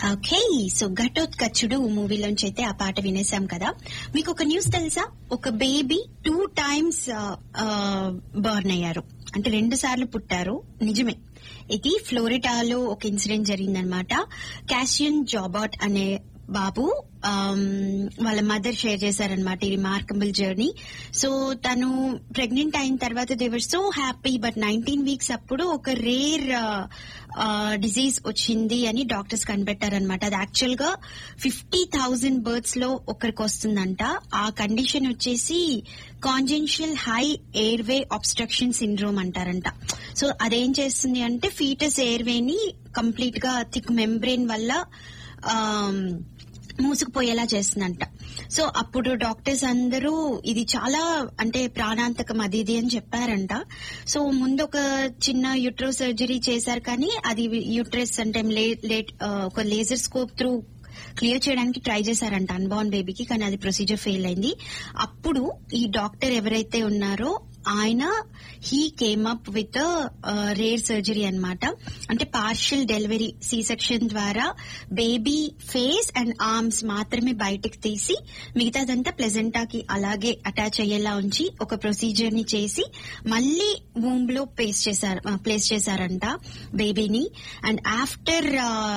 okay so ఘటోత్కచుడు మూవీలోంచి అయితే ఆ పాట వినేసాం కదా మీకు ఒక న్యూస్ తెలుసా ఒక బేబీ టూ టైమ్స్ బర్న్ అయ్యారు అంటే రెండు సార్లు పుట్టారు నిజమే ఇది ఫ్లోరిడాలో ఒక ఇన్సిడెంట్ జరిగిందనమాట క్యాషియన్ జాబాట్ అనే బాబు ఆమ్, వాళ్ళ మదర్ షేర్ చేశారనమాట ఈ రిమార్కబుల్ జర్నీ సో తను ప్రెగ్నెంట్ అయిన తర్వాత they were so happy but nineteen weeks అప్పుడు ఒక రేర్ డిజీజ్ వచ్చింది అని డాక్టర్స్ కనిపెట్టారనమాట అది యాక్చువల్ గా ఫిఫ్టీ థౌజండ్ బర్త్స్ లో ఒకరికి వస్తుందంట ఆ కండిషన్ వచ్చేసి congenital high airway obstruction syndrome అంటారంట సో అదేం చేస్తుంది అంటే ఫీటస్ ఎయిర్వేని కంప్లీట్ గా థిక్ మెంబ్రెయిన్ వల్ల ఆమ్, మూసుకుపోయేలా చేస్తుందంట సో అప్పుడు డాక్టర్స్ అందరూ ఇది చాలా అంటే ప్రాణాంతకం అది ఇది అని చెప్పారంట సో ముందు ఒక చిన్న యుట్రో సర్జరీ చేశారు కానీ అది యూట్రస్ అంటే లే- లేట్ ఆ, ఒక లేజర్ స్కోప్ త్రూ క్లియర్ చేయడానికి ట్రై చేశారంట అన్బార్న్ బేబీకి కానీ అది ప్రొసీజర్ ఫెయిల్ అయింది అప్పుడు ఈ డాక్టర్ ఎవరైతే ఉన్నారో ఆయన he came up with rare surgery అన్నమాట అంటే పార్షియల్ డెలివరీ సి సెక్షన్ ద్వారా బేబీ ఫేస్ అండ్ ఆర్మ్స్ మాత్రమే బయటకు తీసి మిగతాదంతా ప్లెజెంటాకి అలాగే అటాచ్ అయ్యేలా ఉంచి ఒక ప్రొసీజర్ ని చేసి మళ్ళీ వూమ్ లో ప్లేస్ చేశారు ప్లేస్ చేశారంట బేబీని అండ్ ఆఫ్టర్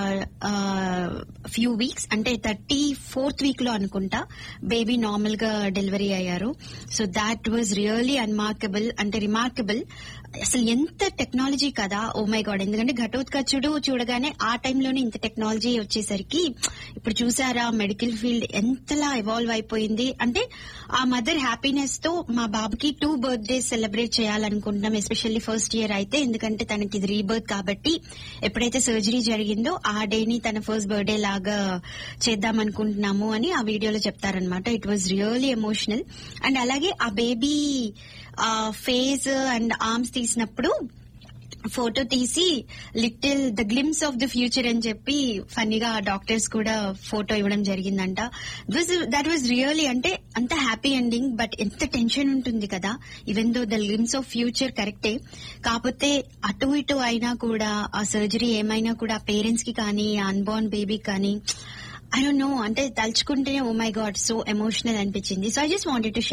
ఫ్యూ వీక్స్ అంటే థర్టీ ఫోర్త్ వీక్ లో అనుకుంటా బేబీ నార్మల్ గా డెలివరీ అయ్యారు so that was really unmarkable అంటే రిమార్కబుల్ అసలు ఎంత టెక్నాలజీ కదా ఓ మై గాడ్ ఎందుకంటే ఘటోత్కచుడు చూడగానే ఆ టైంలోనే ఇంత టెక్నాలజీ వచ్చేసరికి ఇప్పుడు చూసారా మెడికల్ ఫీల్డ్ ఎంతలా ఇవాల్వ్ అయిపోయింది అంటే ఆ మదర్ హ్యాపీనెస్ తో మా బాబుకి టూ బర్త్డే సెలబ్రేట్ చేయాలనుకుంటున్నాం ఎస్పెషల్లీ ఫస్ట్ ఇయర్ అయితే ఎందుకంటే తనకి ఇది రీబర్త్ కాబట్టి ఎప్పుడైతే సర్జరీ జరిగిందో ఆ డేని తన ఫస్ట్ బర్త్డే లాగా చేద్దాం అనుకుంటున్నాము అని ఆ వీడియోలో చెప్తారనమాట it was really emotional and అలాగే ఆ బేబీ ఫేస్ అండ్ ఆర్మ్స్ తీసినప్పుడు ఫోటో తీసి little the glimpse of the future అని చెప్పి ఫన్నీగా డాక్టర్స్ కూడా ఫోటో ఇవ్వడం జరిగిందంట దట్ వాజ్ రియల్లీ అంటే అంత హ్యాపీ ఎండింగ్ బట్ ఎంత టెన్షన్ ఉంటుంది కదా even though the glimpse of future కరెక్టే కాకపోతే అటు ఇటు అయినా కూడా ఆ సర్జరీ ఏమైనా కూడా పేరెంట్స్ కి కానీ అన్బోర్న్ బేబీ కానీ ఐ డోంట్ నో అంటే తలుచుకుంటేనే oh my God so emotional అనిపించింది so I just wanted to